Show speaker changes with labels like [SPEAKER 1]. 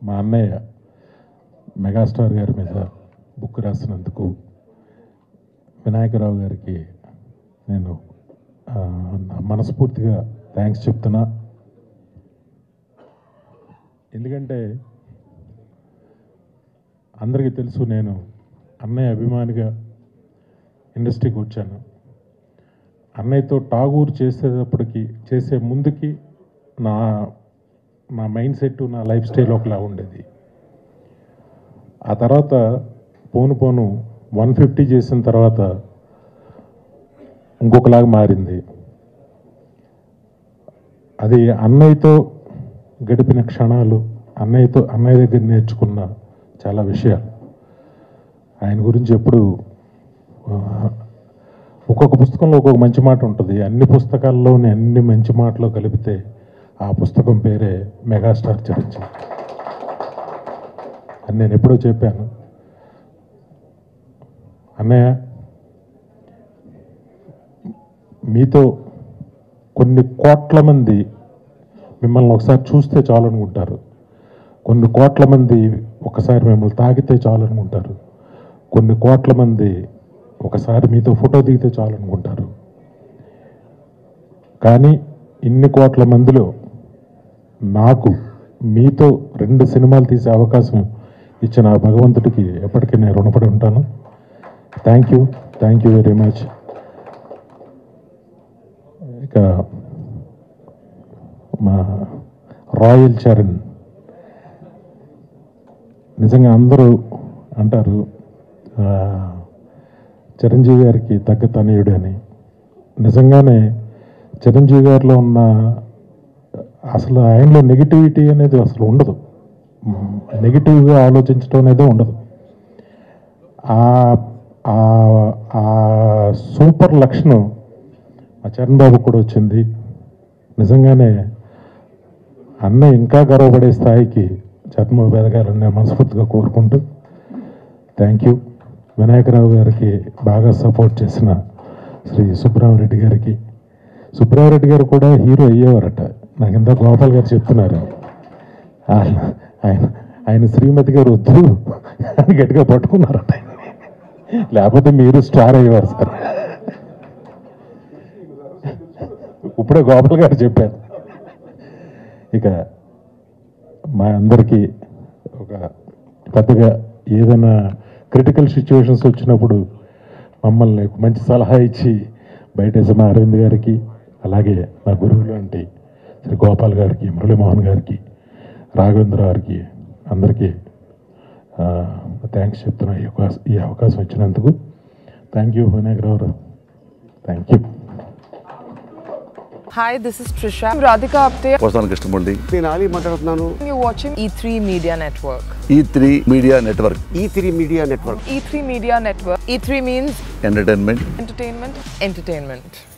[SPEAKER 1] మా అన్నయ్య మెగాస్టార్ గారి మీద బుక్ రాసినందుకు వినాయకరావు గారికి నేను ఆ, నా మనస్ఫూర్తిగా థ్యాంక్స్ చెప్తున్నా ఎందుకంటే అందరికీ తెలుసు నేను అన్నయ్య అభిమానిగా ఇండస్ట్రీకి వచ్చాను అన్నయ్యతో టాగూర్ చేసేటప్పటికి చేసే ముందుకి నా నా మైండ్ సెట్ నా లైఫ్ స్టైల్ ఒకలా ఉండేది ఆ తర్వాత పోను పోను వన్ ఫిఫ్టీ చేసిన తర్వాత ఇంకొకలాగా మారింది అది అన్నయ్యతో గడిపిన క్షణాలు అన్నయ్యతో అన్నయ్య దగ్గర నేర్చుకున్న చాలా విషయాలు ఆయన గురించి ఎప్పుడు ఆ, ఒక్కొక్క పుస్తకంలో ఒక్కొక్క మంచి మాట ఉంటుంది అన్ని పుస్తకాల్లోని అన్ని మంచి మాటలు కలిపితే ఆ పుస్తకం పేరే మెగాస్టార్ చిరంజీవి అని నేను ఎప్పుడో చెప్పాను అన్నయ్య మీతో కొన్ని కోట్ల మంది మిమ్మల్ని ఒకసారి చూస్తే చాలనుకుంటారు కొన్ని కోట్ల మంది ఒకసారి మిమ్మల్ని తాకితే చాలనుకుంటారు కొన్ని కోట్ల మంది ఒకసారి మీతో ఫోటో దిగితే చాలనుకుంటారు కానీ ఇన్ని కోట్ల మందిలో నాకు మీతో రెండు సినిమాలు తీసే అవకాశం ఇచ్చిన ఆ భగవంతుడికి ఎప్పటికీ నేను రుణపడి ఉంటాను thank you thank you very much ఇక మా రాయల్ చరణ్ నిజంగా అందరూ అంటారు ఆ, చిరంజీవి గారికి తగ్గ తనయుడు అని నిజంగానే చిరంజీవి గారిలో ఉన్న అసలు ఆయనలో నెగిటివిటీ అనేది అసలు ఉండదు నెగిటివ్గా ఆలోచించడం అనేది ఉండదు ఆ- ఆ- ఆ సూపర్ లక్షణం మా చరణ్ బాబు కూడా వచ్చింది నిజంగానే అన్న ఇంకా గర్వపడే స్థాయికి చరణ్ బాబు ఎదగాలని నేను మనస్ఫూర్తిగా కోరుకుంటూ థ్యాంక్ యూ వినాయకరావు గారికి బాగా సపోర్ట్ చేసిన శ్రీ సుబ్రహ్మరెడ్డి గారికి సుబ్రహ్మరెడ్డి గారు కూడా హీరో అయ్యేవారట నాకు ఇంత గోపాల్ గారు చెప్తున్నారు ఆయన ఆయన ఆయన శ్రీమతి గారు వద్దు అని గట్టిగా పట్టుకున్నారట ఆయన్ని. లేకపోతే మీరు స్టార్ అయ్యేవారు సార్ ఇప్పుడే గోపాల్ గారు చెప్పారు ఇక మా అందరికీ ఒక పెద్దగా ఏదైనా క్రిటికల్ సిచ్యువేషన్స్ వచ్చినప్పుడు మమ్మల్ని ఒక మంచి సలహా ఇచ్చి బయటేసిన మా అరవింద్ గారికి అలాగే నా గురువు లాంటి శ్రీ గోపాల్ గారికి మురళీమోహన్ గారికి రాఘవేంద్ర గారికి అందరికీ థ్యాంక్స్ చెప్తున్నా ఈ అవకాశం ఈ అవకాశం ఇచ్చినందుకు thank you Vinayakarao thank you
[SPEAKER 2] Hi, this is Trisha. I'm Radhika Apte.
[SPEAKER 3] వస్తాను కృష్ణమూర్తి
[SPEAKER 4] నేను ఆలీ మాట్లాడుతున్నాను
[SPEAKER 2] You're watching E3 Media Network.
[SPEAKER 3] E three media network
[SPEAKER 4] E three media network
[SPEAKER 2] E3 Media Network. E3 means
[SPEAKER 3] entertainment
[SPEAKER 2] entertainment, entertainment.